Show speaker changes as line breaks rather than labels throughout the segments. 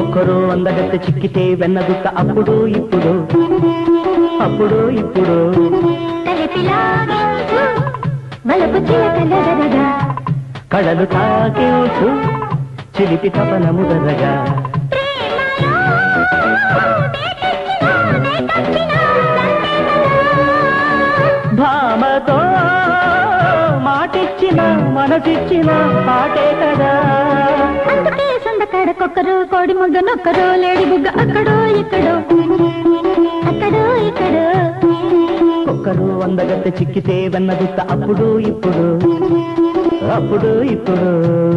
ఒక్కరు అందగత్తె చిక్కితే వెన్నదుక్క అప్పుడు ఇప్పుడు అప్పుడు ఇప్పుడు
తలపిలాగించు వలపు చిలకలగరగా
కళలు తాకేవచ్చు చిలిపి తపనము దరగా భామతో మాటిచ్చిన మనసిచ్చిన పాటే కదా
అందుకే సందకాడకొక్కరు కోడి ముగ్గ నొక్కరు లేడి బుగ్గ అక్కడో ఇక్కడో అక్కడో ఇక్కడో
ఒక్కరు అందగత్తె చిక్కితే వెన్నదుక్క అప్పుడు ఇప్పుడు అప్పుడు ఇప్పుడు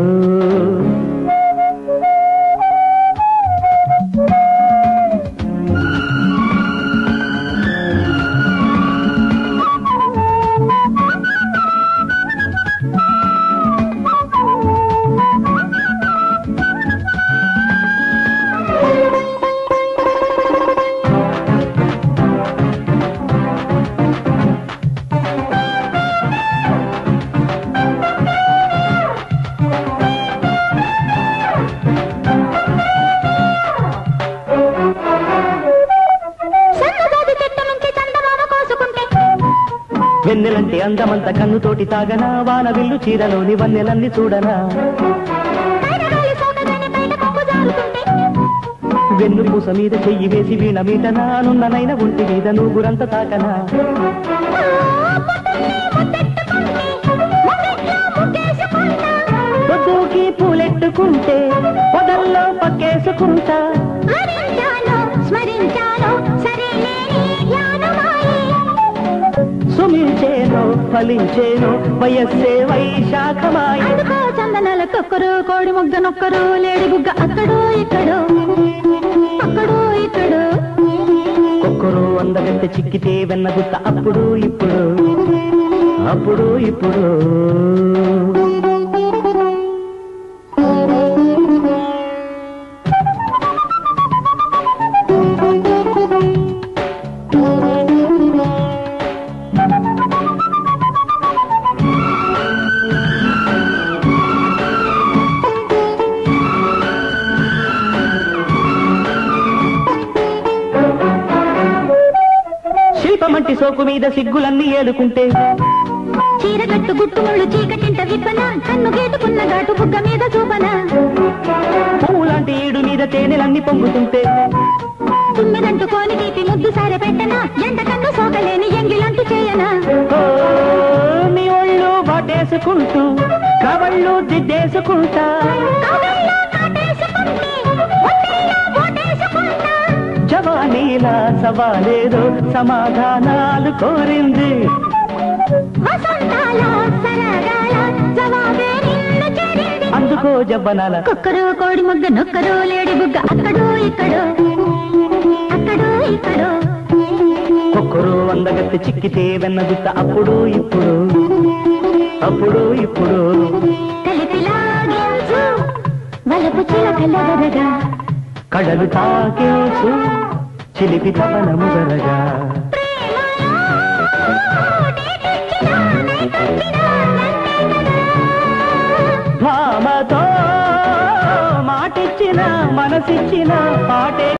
సన్నజాజి చెట్టు నుంచి చందమామ కోసుకుంటే
వెన్నెలంటే అందమంత కన్నుతోటి తాగనా వాన విల్లు చీరలోని వన్నెలన్నీ చూడనా
కైనగాలి సోకగానే బయట కొంగు జారుతుంటే
వెన్ను పూస మీద చెయ్యి వేసి వీణ మీటనా నున్ననైన ఒంటి మీద నూగురంత తాకనా పొద్దుకి పూలెట్టుకుంటే పొదల్లో పక్కేసుకుంటా
హరించాను స్మరించాను సరేలేని ధ్యానమాయి
సుమించేనో ఫలించేనో వయస్సే వైశాఖమాయి
అందుకో చందనాల కొక్కరు కోడి ముగ్గ నొక్కరు లేడి బుగ్గ అక్కడో ఇక్కడో అక్కడో ఇక్కడో
ఒక్కరు అందగత్తె చిక్కితే వెన్నగుత్త అప్పుడు ఇప్పుడు అప్పుడు ఇప్పుడు శిల్పమంటి సోకు మీద సిగ్గులన్నీ ఏలుకుంటే
చీరగట్టు గుట్టుముళ్ళు చీకటింట విప్పన కన్ను గేటుకున్న ఘాటు బుగ్గ మీద చూపన
పువ్వులాంటి ఈడు మీద తేనెలన్నీ పొంగుతుంటే
తుమ్మిదంటుకోని తీపి ముద్దు సారె పెట్టన ఎండ కన్ను సోకలేని ఎంగిలంటూ చేయనా
ఓ, నీ ఒళ్ళు వాటేసుకుంటూ కవళ్ళు దిద్దేసుకుంటా
కౌగిల్లో కాటేసుకుంటే, ఒంటిల్లో ఓటేసుకుంటా.
జవానీలా సవాలేదో సమాధానాలు కోరింది
వసంతాల సరగాల జవాబే నిన్ను చేరింది
అందుకో జబ్బనాల
కుక్కరు కోడి ముగ్గ నొక్కరు లేడి బుగ్గ అక్కడో ఇక్కడో అక్కడో ఇక్కడో
ఒక్కరు అందగత్తె చిక్కితే వెన్నగుత్త అప్పుడు ఇప్పుడు అప్పుడు ఇప్పుడు
కలిపిలాగించు వలపు చిలకలగరగా
కడలు తాకేసు చిలిపి తపనము జరగా భామతో మాటిచ్చిన మనసిచ్చిన పాటే